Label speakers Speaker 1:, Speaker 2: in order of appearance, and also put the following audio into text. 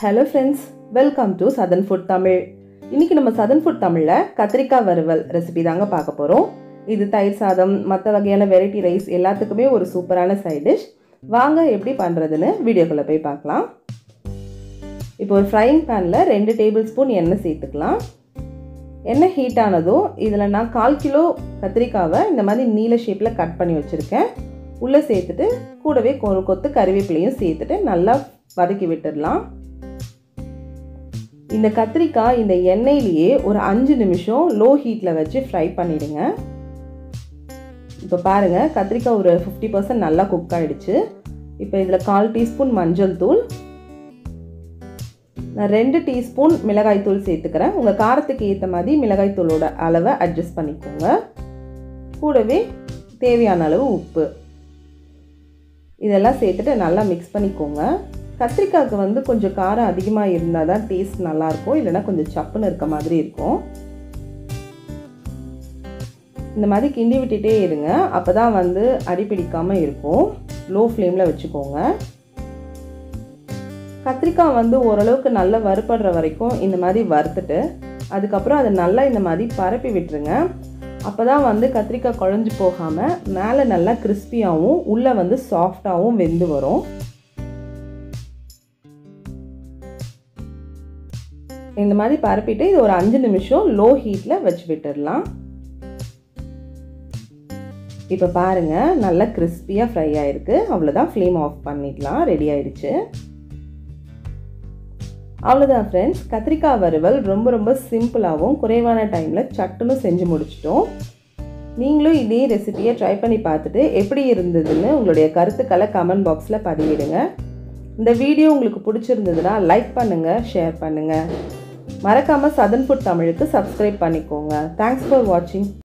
Speaker 1: hello friends welcome to southern food Tamil இன்றைக்கி நம்ம southern food தமிழில் கத்திரிக்காய் வறுவல் ரெசிபி தாங்க பார்க்க போகிறோம் இது தயிர் சாதம் மற்ற வகையான வெரைட்டி ரைஸ் எல்லாத்துக்குமே ஒரு சூப்பரான சைட் டிஷ் வாங்க எப்படி பண்ணுறதுன்னு வீடியோக்குள்ளே போய் பார்க்கலாம் இப்போ ஒரு ஃப்ரைங் பேனில் ரெண்டு டேபிள் ஸ்பூன் எண்ணெய் சேர்த்துக்கலாம் எண்ணெய் ஹீட் ஆனதும் இதில் நான் கால் கிலோ கத்திரிக்காவை இந்த மாதிரி நீல ஷேப்பில் கட் பண்ணி வச்சுருக்கேன் உள்ளே சேர்த்துட்டு கூடவே ஒரு கொத்து கறிவேப்பிலையும் சேர்த்துட்டு நல்லா வதக்கி விட்டுடலாம் இந்த கத்திரிக்காய் இந்த எண்ணெயிலேயே ஒரு அஞ்சு நிமிஷம் லோ ஹீட்டில் வச்சு ஃப்ரை பண்ணிடுங்க இப்போ பாருங்கள் கத்திரிக்காய் ஒரு ஃபிஃப்டி பர்சன்ட் நல்லா குக் ஆகிடுச்சு இப்போ இதில் கால் டீஸ்பூன் மஞ்சள் தூள் நான் ரெண்டு டீஸ்பூன் மிளகாய் தூள் சேர்த்துக்கிறேன் உங்கள் காரத்துக்கு ஏற்ற மாதிரி மிளகாய் தூளோட அளவை அட்ஜஸ்ட் பண்ணிக்கோங்க கூடவே தேவையான அளவு உப்பு இதெல்லாம் சேர்த்துட்டு நல்லா மிக்ஸ் பண்ணிக்கோங்க கத்திரிக்காய்க்கு வந்து கொஞ்சம் காரம் அதிகமாக இருந்தால் தான் டேஸ்ட் நல்லாயிருக்கும் இல்லைனா கொஞ்சம் சப்புன்னு இருக்க மாதிரி இருக்கும் இந்த மாதிரி கிண்டி விட்டுட்டே இருங்க அப்போ தான் வந்து அடிப்பிடிக்காமல் இருக்கும் லோ ஃப்ளேமில் வச்சுக்கோங்க கத்திரிக்காய் வந்து ஓரளவுக்கு நல்லா வறுபடுற வரைக்கும் இந்த மாதிரி வறுத்துட்டு அதுக்கப்புறம் அதை நல்லா இந்த மாதிரி பரப்பி விட்டுருங்க அப்போ தான் வந்து கத்திரிக்காய் குழஞ்சி போகாமல் மேலே நல்லா கிறிஸ்பியாகவும் உள்ளே வந்து சாஃப்டாகவும் வெந்து வரும் இந்த மாதிரி பரப்பிட்டு இது ஒரு அஞ்சு நிமிஷம் லோ ஹீட்டில் வச்சு விட்டுடலாம் இப்போ பாருங்கள் நல்லா கிறிஸ்பியாக ஃப்ரை ஆகிருக்கு அவ்வளோதான் ஃப்ளேம் ஆஃப் பண்ணிடலாம் ரெடி ஆயிடுச்சு அவ்வளோதான் ஃப்ரெண்ட்ஸ் கத்திரிக்காய் வறுவல் ரொம்ப ரொம்ப சிம்பிளாகவும் குறைவான டைமில் சட்டுன்னு செஞ்சு முடிச்சிட்டோம் நீங்களும் இதே ரெசிபியை ட்ரை பண்ணி பார்த்துட்டு எப்படி இருந்ததுன்னு உங்களுடைய கருத்துக்களை கமெண்ட் பாக்ஸில் பதிவிடுங்க இந்த வீடியோ உங்களுக்கு பிடிச்சிருந்ததுன்னா லைக் பண்ணுங்கள் ஷேர் பண்ணுங்கள் மறக்காமல் சதன் ஃபுட் தமிழுக்கு சப்ஸ்கிரைப் பண்ணிக்கோங்க தேங்க்ஸ் ஃபார் வாட்சிங்